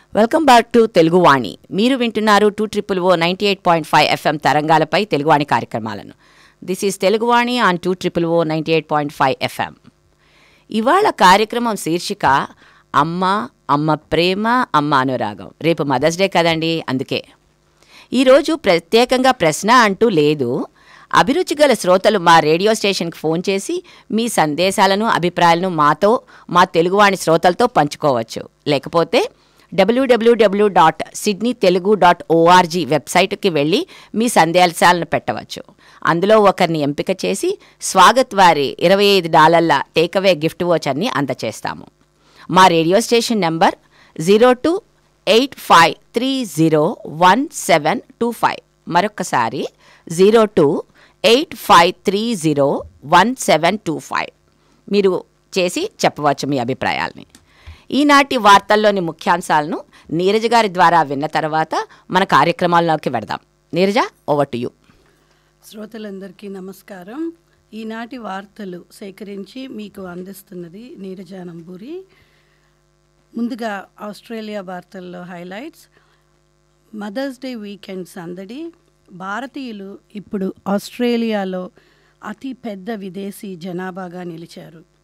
welcome back to Telugu Vani మీరు వింటున్నారు two triple o ninety eight point five FM తరంగాలపై తెలుగువాణి కార్యక్రమాలను this is Teluguvani on two triple o ninety eight point five FM ఇవాళ కార్యక్రమం శీర్షిక అమ్మ అమ్మ ప్రేమ అమ్మ అనురాగం రేపు మదర్స్ డే కదండి అందుకే ఈరోజు ప్రత్యేకంగా ప్రశ్న అంటూ లేదు అభిరుచి గల శ్రోతలు మా రేడియో స్టేషన్కి ఫోన్ చేసి మీ సందేశాలను అభిప్రాయాలను మాతో మా తెలుగువాణి శ్రోతలతో పంచుకోవచ్చు లేకపోతే డబ్ల్యూడబ్ల్యూడబ్ల్యూ dot Sydney Telugu dot org వెబ్సైట్కి వెళ్ళి మీ సందేశాలను పెట్టవచ్చు అందులో ఒకరిని ఎంపిక చేసి స్వాగత్ వారి ఇరవై ఐదు డాలర్ల టేక్అవే గిఫ్ట్ వోచర్ని అందచేస్తాము మా radio station number zero two eight five three zero one seven two five మరొకసారి zero two eight five three zero one seven two five మీరు చేసి చెప్పవచ్చు మీ అభిప్రాయాల్ని ఈనాటి వార్తల్లోని ముఖ్యాంశాలను నీరజ గారి ద్వారా విన్న తర్వాత మన కార్యక్రమాల్లోకి వెడదాం నీరజ ఓవర్ టు యూ శ్రోతలందరికీ నమస్కారం ఈనాటి వార్తలు సేకరించి మీకు అందిస్తున్నది నీరజానంబూరి ముందుగా ఆస్ట్రేలియా వార్తల్లో హైలైట్స్ మదర్స్ డే వీకెండ్ సందడి భారతీయులు ఇప్పుడు ఆస్ట్రేలియాలో అతి పెద్ద విదేశీ జనాభాగా నిలిచారు